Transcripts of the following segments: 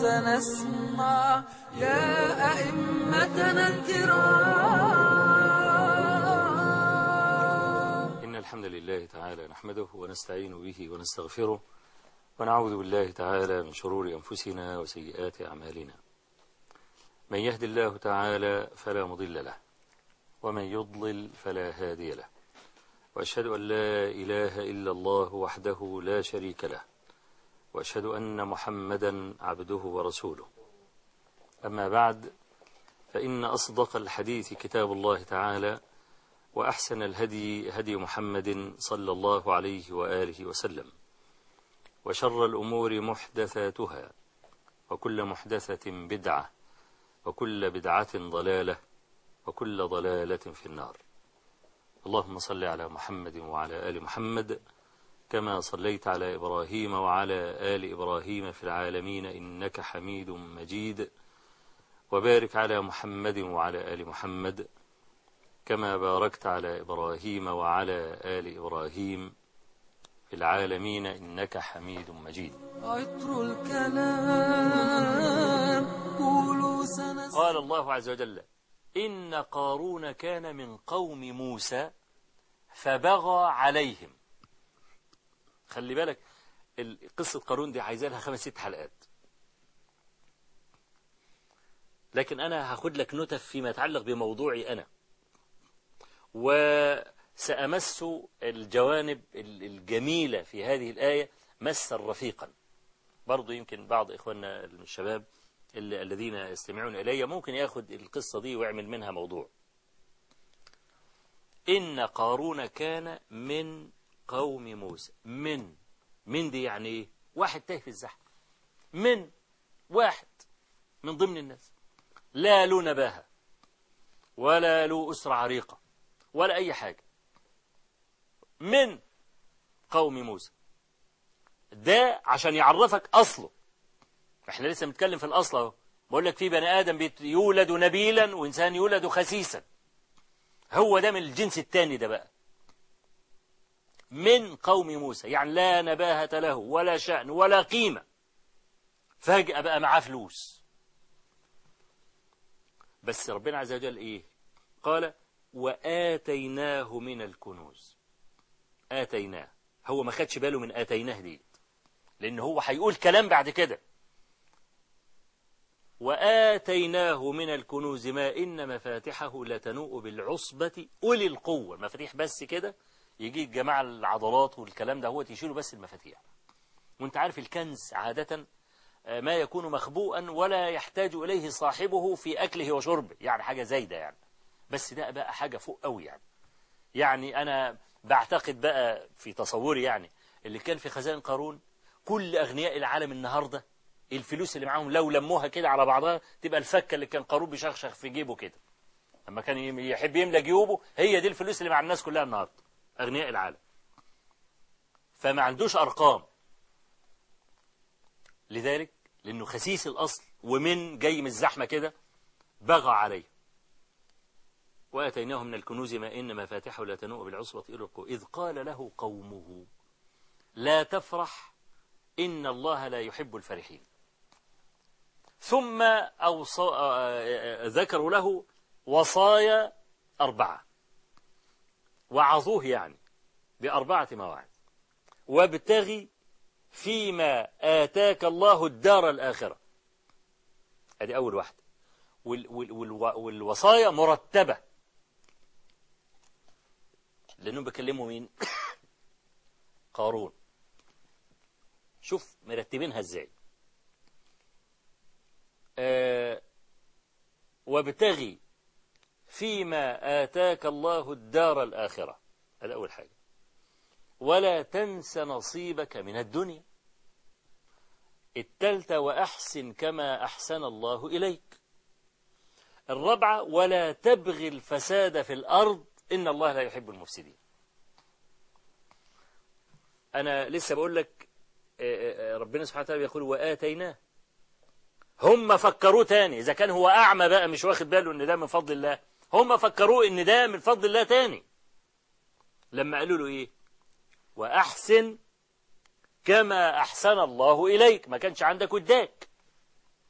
سنسمع يا أئمتنا الكرام إن الحمد لله تعالى نحمده ونستعين به ونستغفره ونعوذ بالله تعالى من شرور أنفسنا وسيئات أعمالنا من يهد الله تعالى فلا مضل له ومن يضلل فلا هادي له وأشهد أن لا إله إلا الله وحده لا شريك له وأشهد أن محمدا عبده ورسوله أما بعد فإن أصدق الحديث كتاب الله تعالى وأحسن الهدي هدي محمد صلى الله عليه وآله وسلم وشر الأمور محدثاتها وكل محدثة بدعة وكل بدعة ضلالة وكل ضلالة في النار اللهم صل على محمد وعلى آل محمد كما صليت على إبراهيم وعلى آل إبراهيم في العالمين إنك حميد مجيد وبارك على محمد وعلى آل محمد كما باركت على إبراهيم وعلى آل إبراهيم في العالمين إنك حميد مجيد عطر الكلام قولوا سنسمع قال الله عز وجل إن قارون كان من قوم موسى فبغى عليهم خلي بالك ال- قصة قارون دي عايزة لها خمس ست حلقات لكن أنا هاخد لك نتف فيما يتعلق بموضوعي أنا وسأمس الجوانب ال- الجميلة في هذه الآية مسا رفيقا برضو يمكن بعض إخواننا الشباب ال- الذين يستمعون إلي ممكن ياخد القصة دي ويعمل منها موضوع إن قارون كان من قوم موسى من من دي يعني إيه واحد تاه في الزحف من واحد من ضمن الناس لا له نباهة ولا له أسرة عريقة ولا أي حاجة من قوم موسى ده عشان يعرفك أصله احنا لسه بنتكلم في الأصل اهو بقول لك في بني آدم بيت- يولد نبيلا وإنسان يولد خسيسا هو ده من الجنس الثاني ده بقى من قوم موسى يعني لا نباهة له ولا شأن ولا قيمة فجأة بقى معاه فلوس بس ربنا عز وجل إيه قال وآتيناه من الكنوز آتيناه هو ما خدش باله من آتيناه دي لأن هو هيقول كلام بعد كده وآتيناه من الكنوز ما إن مفاتحه لتنوء بالعصبة أولي القوة المفاتيح بس كده يجي الجماعة العضلات والكلام ده هو يشيلوا بس المفاتيح وانت عارف الكنز عادة آه، ما يكون مخبوءا ولا يحتاج إليه صاحبه في أكله وشربه يعني حاجة زايدة يعني بس ده بقى حاجة فوق قوي يعني يعني أنا بعتقد بقى في تصوري يعني اللي كان في خزائن قارون كل أغنياء العالم النهاردة الفلوس اللي معاهم لو لموها كده على بعضها تبقى الفكة اللي كان قارون بيشخشخ في جيبه كده لما كان يم- يحب يملى جيوبه هي دي الفلوس اللي مع الناس كلها النهاردة أغنياء العالم فما عندوش أرقام لذلك لأنه خسيس الأصل ومن جاي من الزحمة كده بغى عليه وآتيناه من الكنوز ما إن مفاتحه لا تنوء بالعصبة إلى القوة إذ قال له قومه لا تفرح إن الله لا يحب الفرحين ثم أوصى آه، آه، ذكروا له وصايا أربعة وعظوه يعني بأربعة مواعظ وابتغي فيما آتاك الله الدار الآخرة هذه أول واحدة وال وال وال والوصايا مرتبة لأنهم بيكلموا مين قارون شوف مرتبينها ازاي آه وابتغي فيما آتاك الله الدار الآخرة هذا أول حاجة ولا تنس نصيبك من الدنيا التالتة وأحسن كما أحسن الله إليك الرابعة ولا تبغي الفساد في الأرض إن الله لا يحب المفسدين أنا لسه بقول لك آه، آه، ربنا سبحانه وتعالى بيقول وآتيناه هم فكروه تاني إذا كان هو أعمى بقى مش واخد باله إن ده من فضل الله هم فكروه إن ده من فضل الله تاني لما قالوا له إيه وأحسن كما أحسن الله إليك ما كانش عندك وداك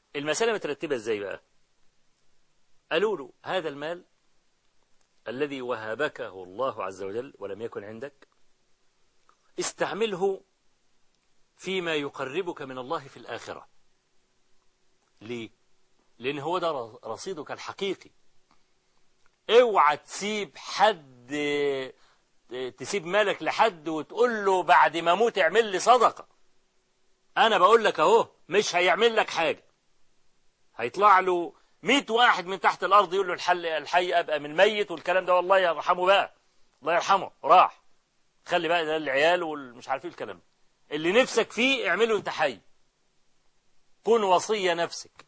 المسألة مترتبة ازاي بقى قالوا له هذا المال الذي وهبكه الله عز وجل ولم يكن عندك استعمله فيما يقربك من الله في الآخرة ليه؟ لأن هو ده رصيدك الحقيقي اوعى تسيب حد تسيب مالك لحد وتقول له بعد ما اموت اعمل لي صدقة انا بقول لك اهو مش هيعمل لك حاجة هيطلع له 100 واحد من تحت الارض يقول له الحل الحي ابقى من ميت والكلام ده والله يرحمه بقى الله يرحمه راح خلي بقى ده العيال والمش عارف ايه الكلام اللي نفسك فيه اعمله انت حي كن وصية نفسك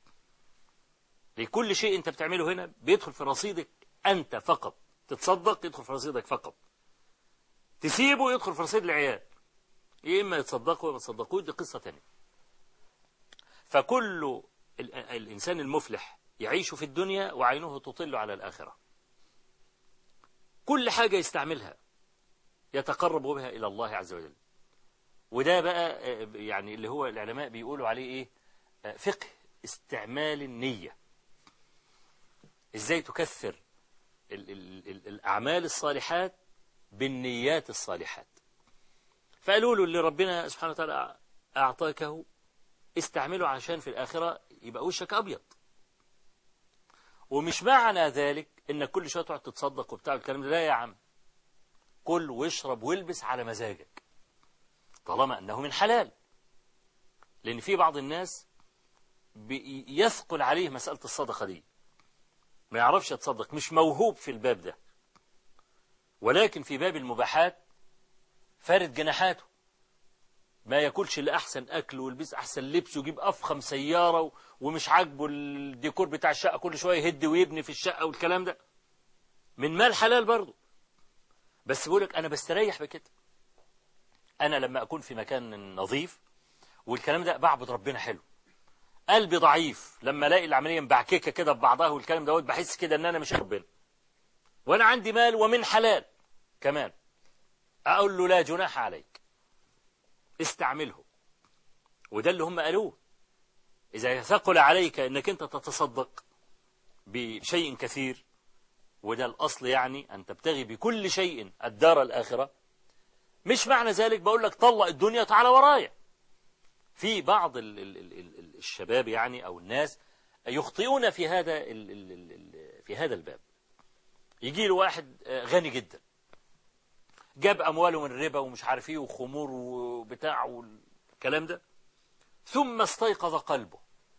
لكل شيء انت بتعمله هنا بيدخل في رصيدك انت فقط تتصدق يدخل في رصيدك فقط تسيبه يدخل في رصيد العيال يا اما يتصدقوا وما يتصدقوش دي قصة تانية فكل الإنسان المفلح يعيش في الدنيا وعينه تطل على الآخرة كل حاجة يستعملها يتقرب بها إلى الله عز وجل وده بقى يعني اللي هو العلماء بيقولوا عليه إيه فقه استعمال النية إزاي تكثر ال ال ال الأعمال الصالحات بالنيات الصالحات فقالوا له اللي ربنا سبحانه وتعالى أعطاكه استعمله عشان في الآخرة يبقى وشك أبيض ومش معنى ذلك إنك كل شوية تقعد تتصدق وبتاع الكلام ده لا يا عم كل واشرب والبس على مزاجك طالما أنه من حلال لأن في بعض الناس يثقل عليه مسألة الصدقة دي ما يعرفش يتصدق مش موهوب في الباب ده ولكن في باب المباحات فارد جناحاته ما ياكلش الا احسن اكل ويلبس احسن لبس ويجيب افخم سياره ومش عاجبه الديكور بتاع الشقه كل شويه يهد ويبني في الشقه والكلام ده من مال حلال برضه بس بقولك انا بستريح بكده انا لما اكون في مكان نظيف والكلام ده بعبد ربنا حلو قلبي ضعيف لما الاقي العمليه مبعككه كده ببعضها والكلام دوت بحس كده ان انا مش ربنا وانا عندي مال ومن حلال كمان اقول له لا جناح عليك استعمله وده اللي هم قالوه إذا ثقل عليك أنك أنت تتصدق بشيء كثير وده الأصل يعني أن تبتغي بكل شيء الدار الآخرة مش معنى ذلك بقول لك طلق الدنيا تعالى ورايا في بعض ال ال ال الشباب يعني أو الناس يخطئون في هذا في هذا الباب يجي له واحد غني جدا جاب أمواله من ربا ومش عارف ايه وخمور وبتاع والكلام ده ثم استيقظ قلبه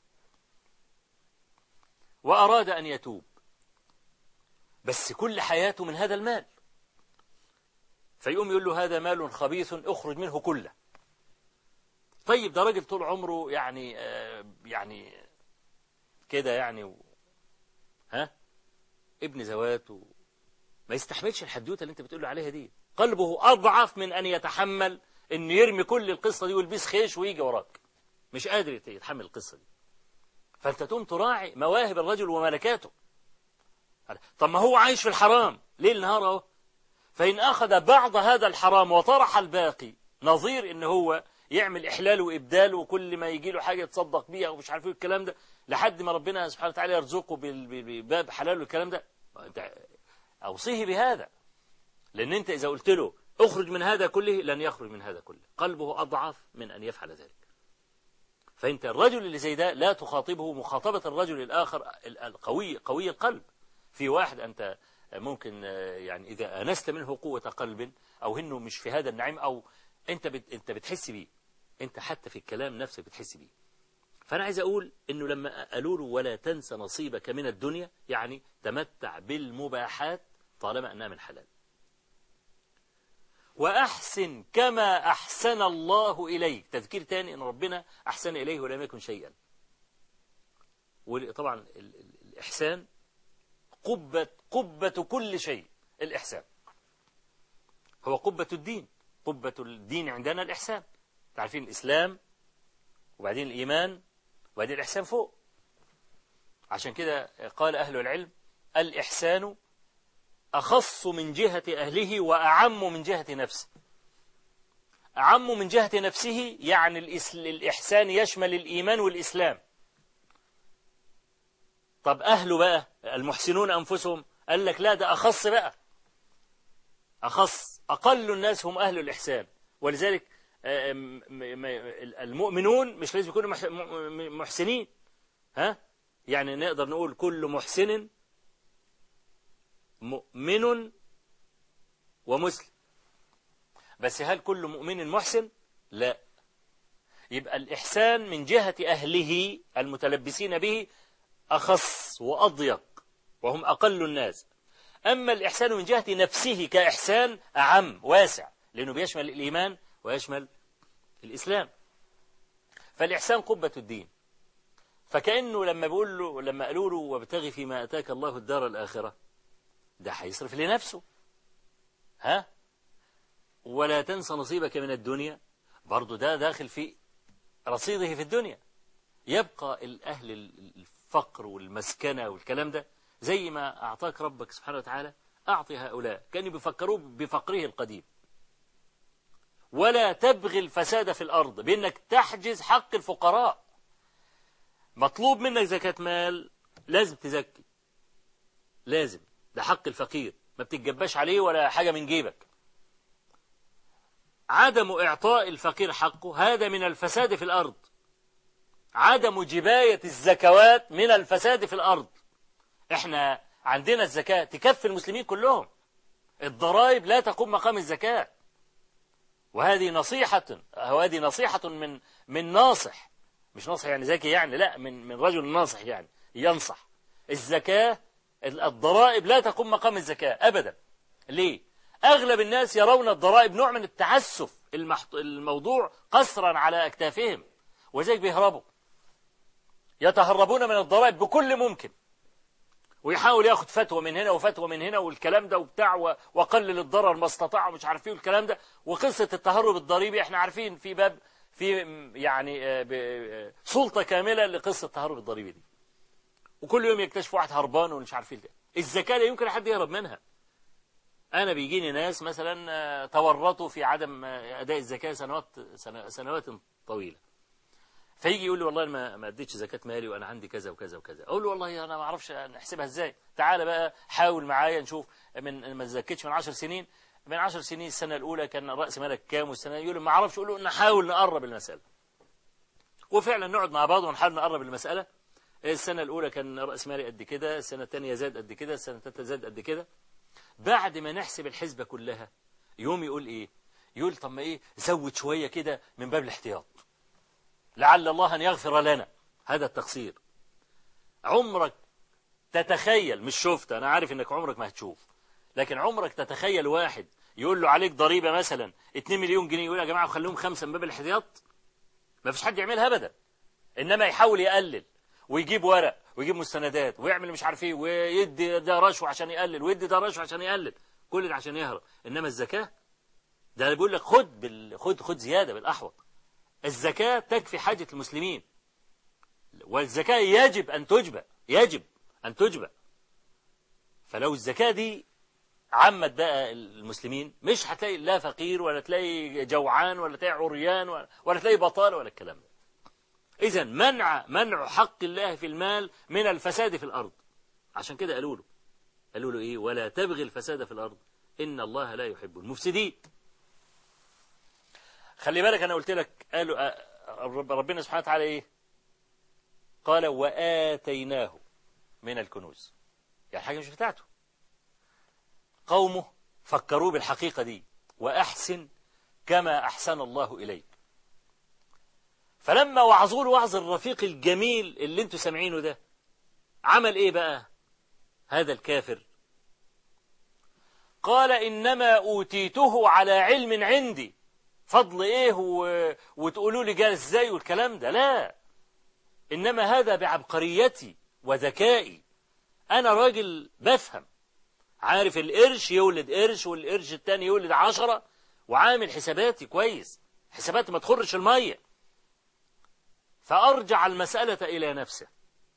وأراد أن يتوب بس كل حياته من هذا المال فيقوم يقول له هذا مال خبيث اخرج منه كله طيب ده راجل طول عمره يعني آه يعني كده يعني و... ها ابن زوات و... ما يستحملش الحدوته اللي انت بتقول له عليها دي قلبه أضعف من أن يتحمل أن يرمي كل القصة دي ويلبس خيش ويجي وراك مش قادر يتحمل القصة دي فأنت تقوم تراعي مواهب الرجل وملكاته طب ما هو عايش في الحرام ليل نهار اهو فإن أخذ بعض هذا الحرام وطرح الباقي نظير إن هو يعمل إحلال وإبدال وكل ما يجي له حاجة يتصدق بيها ومش عارف ايه الكلام ده لحد ما ربنا سبحانه وتعالى يرزقه بباب حلال والكلام ده أنت أوصيه بهذا لأن أنت إذا قلت له اخرج من هذا كله لن يخرج من هذا كله قلبه أضعف من أن يفعل ذلك فأنت الرجل اللي زي ده لا تخاطبه مخاطبة الرجل الآخر القوي قوي القلب في واحد أنت ممكن يعني إذا أنست منه قوة قلب أو إنه مش في هذا النعيم أو أنت بت أنت بتحس بيه أنت حتى في الكلام نفسك بتحس بيه فأنا عايز أقول إنه لما قالوا له ولا تنسى نصيبك من الدنيا يعني تمتع بالمباحات طالما أنها من حلال وأحسن كما أحسن الله إليك تذكير تاني أن ربنا أحسن إليه ولم يكن شيئا وطبعا الإحسان قبة, قبة كل شيء الإحسان هو قبة الدين قبة الدين عندنا الإحسان تعرفين الإسلام وبعدين الإيمان وبعدين الإحسان فوق عشان كده قال أهل العلم الإحسان أخص من جهة أهله وأعم من جهة نفسه أعم من جهة نفسه يعني الإحسان يشمل الإيمان والإسلام طب أهله بقى المحسنون أنفسهم قال لك لا ده أخص بقى أخص أقل الناس هم أهل الإحسان ولذلك آه، م- م- المؤمنون مش لازم يكونوا مح- م- محسنين ها يعني نقدر نقول كل محسن مؤمن ومسلم بس هل كل مؤمن محسن لا يبقى الإحسان من جهة أهله المتلبسين به أخص وأضيق وهم أقل الناس أما الإحسان من جهة نفسه كإحسان أعم واسع لأنه بيشمل الإيمان ويشمل الإسلام فالإحسان قبة الدين فكأنه لما بيقول له لما قالوا له وابتغي فيما أتاك الله الدار الآخرة ده هيصرف لنفسه ها ولا تنسى نصيبك من الدنيا برضو ده داخل في رصيده في الدنيا يبقى الأهل الفقر والمسكنة والكلام ده زي ما أعطاك ربك سبحانه وتعالى أعطي هؤلاء كانوا بيفكروه بفقره القديم ولا تبغي الفساد في الأرض بأنك تحجز حق الفقراء مطلوب منك زكاة مال لازم تزكي لازم ده حق الفقير ما بتتجباش عليه ولا حاجة من جيبك عدم إعطاء الفقير حقه هذا من الفساد في الأرض عدم جباية الزكوات من الفساد في الأرض احنا عندنا الزكاة تكفي المسلمين كلهم الضرائب لا تقوم مقام الزكاة وهذه نصيحة وهذه نصيحة من من ناصح مش ناصح يعني ذكي يعني لا من من رجل ناصح يعني ينصح الزكاة الضرائب لا تقوم مقام الزكاة أبدا ليه أغلب الناس يرون الضرائب نوع من التعسف المحط... الموضوع قصرا على أكتافهم وذلك بيهربوا يتهربون من الضرائب بكل ممكن ويحاول ياخد فتوى من هنا وفتوى من هنا والكلام ده وبتاع و- وقلل الضرر ما استطاع ومش عارف ايه والكلام ده وقصة التهرب الضريبي احنا عارفين في باب في م- يعني آه، ب- آه، سلطة كاملة لقصة التهرب الضريبي دي وكل يوم يكتشف واحد هربان ومش عارف ايه ده. الزكاة لا يمكن حد يهرب منها أنا بيجيني ناس مثلا آه، تورطوا في عدم آه، أداء الزكاة سنوات سنة- سنوات طويلة فيجي يقول لي والله أنا ما ما اديتش زكاة مالي وانا عندي كذا وكذا وكذا اقول له والله انا ما اعرفش نحسبها ازاي تعالى بقى حاول معايا نشوف من ما زكيتش من 10 سنين من 10 سنين السنه الاولى كان راس مالك كام والسنه يقول لي ما اعرفش اقول له نحاول نقرب المساله وفعلا نقعد مع بعض ونحاول نقرب المساله السنه الاولى كان راس مالي قد كده السنه الثانيه زاد قد كده السنه الثالثه زاد قد كده بعد ما نحسب الحسبه كلها يوم يقول ايه يقول طب ما ايه زود شويه كده من باب الاحتياط لعل الله أن يغفر لنا هذا التقصير عمرك تتخيل مش شفت أنا عارف أنك عمرك ما هتشوف لكن عمرك تتخيل واحد يقول له عليك ضريبة مثلا 2 مليون جنيه يقول يا جماعة خليهم خمسة من باب الاحتياط ما فيش حد يعملها أبدا إنما يحاول يقلل ويجيب ورق ويجيب مستندات ويعمل مش عارف ايه ويدي ده رشوة عشان يقلل ويدي ده رشوة عشان يقلل كل ده عشان يهرب إنما الزكاة ده بيقول لك خد بال... خد خد زيادة بالأحوط الزكاة تكفي حاجة المسلمين والزكاة يجب أن تجبى يجب أن تجبى فلو الزكاة دي عمت بقى المسلمين مش هتلاقي لا فقير ولا تلاقي جوعان ولا تلاقي عريان ولا, ولا تلاقي بطالة ولا الكلام ده إذا منع منع حق الله في المال من الفساد في الأرض عشان كده قالوا له قالوا له إيه ولا تبغي الفساد في الأرض إن الله لا يحب المفسدين خلي بالك أنا قلت لك قالوا آه، رب- ربنا سبحانه وتعالى إيه قال وآتيناه من الكنوز يعني حاجة مش بتاعته قومه فكروا بالحقيقة دي وأحسن كما أحسن الله إليك فلما وعظوا له وعظ الرفيق الجميل اللي انتوا سامعينه ده عمل ايه بقى هذا الكافر قال إنما أوتيته على علم عندي فضل ايه و... وتقولوا لي جاء ازاي والكلام ده لا إنما هذا بعبقريتي وذكائي أنا راجل بفهم عارف القرش يولد قرش والقرش التاني يولد عشرة وعامل حساباتي كويس حساباتي ما تخرش المية فأرجع المسألة إلى نفسه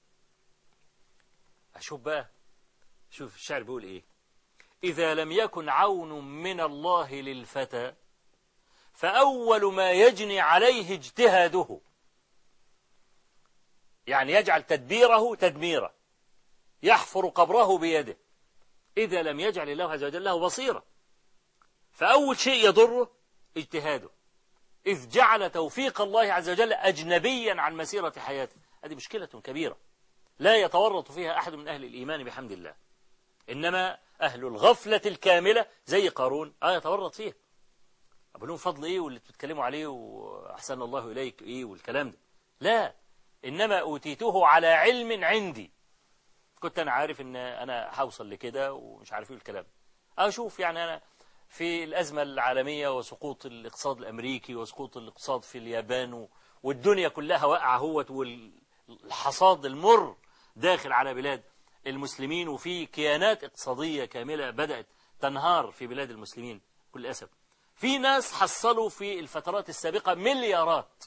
أشوف بقى شوف الشعر بيقول إيه إذا لم يكن عون من الله للفتى فأول ما يجني عليه اجتهاده يعني يجعل تدبيره تدميره يحفر قبره بيده إذا لم يجعل الله عز وجل له بصيرة فأول شيء يضره اجتهاده إذ جعل توفيق الله عز وجل أجنبيا عن مسيرة حياته هذه مشكلة كبيرة لا يتورط فيها أحد من أهل الإيمان بحمد الله إنما أهل الغفلة الكاملة زي قارون آه يتورط فيها أبو لهم فضل إيه واللي بتتكلموا عليه وأحسن الله إليك إيه والكلام ده لا إنما أوتيته على علم عندي كنت أنا عارف إن أنا هوصل لكده ومش عارف إيه الكلام أشوف يعني أنا في الأزمة العالمية وسقوط الاقتصاد الأمريكي وسقوط الاقتصاد في اليابان والدنيا كلها واقعة هوت والحصاد المر داخل على بلاد المسلمين وفي كيانات اقتصادية كاملة بدأت تنهار في بلاد المسلمين كل أسف في ناس حصلوا في الفترات السابقة مليارات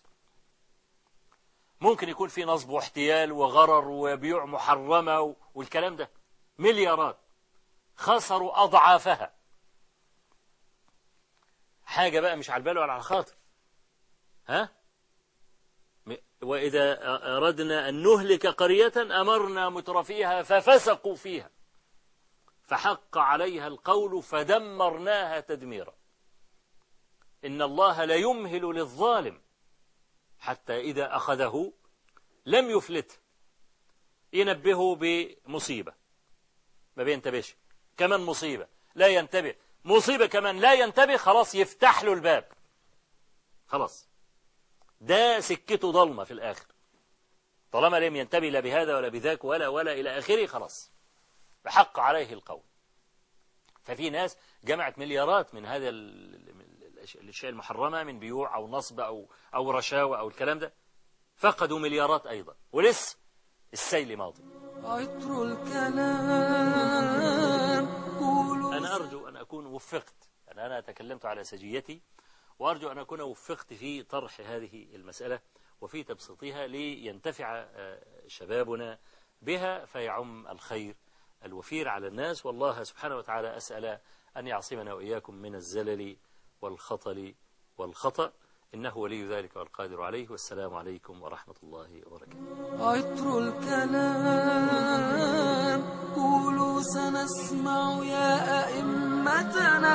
ممكن يكون في نصب واحتيال وغرر وبيوع محرمة والكلام ده مليارات خسروا أضعافها حاجة بقى مش على البال ولا على الخاطر ها وإذا أردنا أن نهلك قرية أمرنا مترفيها ففسقوا فيها فحق عليها القول فدمرناها تدميرا إن الله ليمهل للظالم حتى إذا أخذه لم يفلته ينبهه بمصيبة ما بينتبهش كمان مصيبة لا ينتبه مصيبة كمان لا ينتبه خلاص يفتح له الباب خلاص ده سكته ضلمة في الآخر طالما لم ينتبه لا بهذا ولا بذاك ولا ولا إلى آخره خلاص بحق عليه القول ففي ناس جمعت مليارات من هذا الأشياء المحرمة من بيوع أو نصب أو أو رشاوى أو الكلام ده فقدوا مليارات أيضا ولسه السيل ماضي عطر الكلام قولوا أنا أرجو أن أكون وفقت يعني أنا تكلمت على سجيتي وأرجو أن أكون وفقت في طرح هذه المسألة وفي تبسيطها لينتفع آه، شبابنا بها فيعم الخير الوفير على الناس والله سبحانه وتعالى أسأل أن يعصمنا وإياكم من الزلل والخطل والخطأ إنه ولي ذلك والقادر عليه والسلام عليكم ورحمة الله وبركاته عطر الكلام قولوا سنسمع يا أئمتنا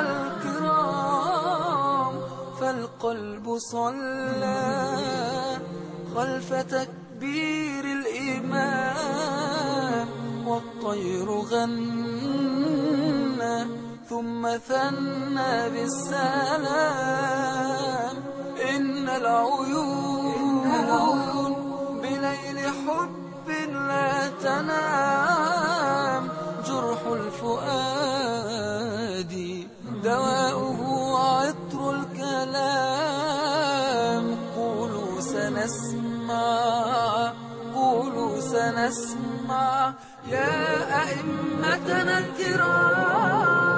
الكرام فالقلب صلى خلف تكبير الإمام والطير غنى ثم ثنى بالسلام إن العيون بليل حب لا تنام جرح الفؤاد دواؤه عطر الكلام قولوا سنسمع قولوا سنسمع يا أئمتنا الكرام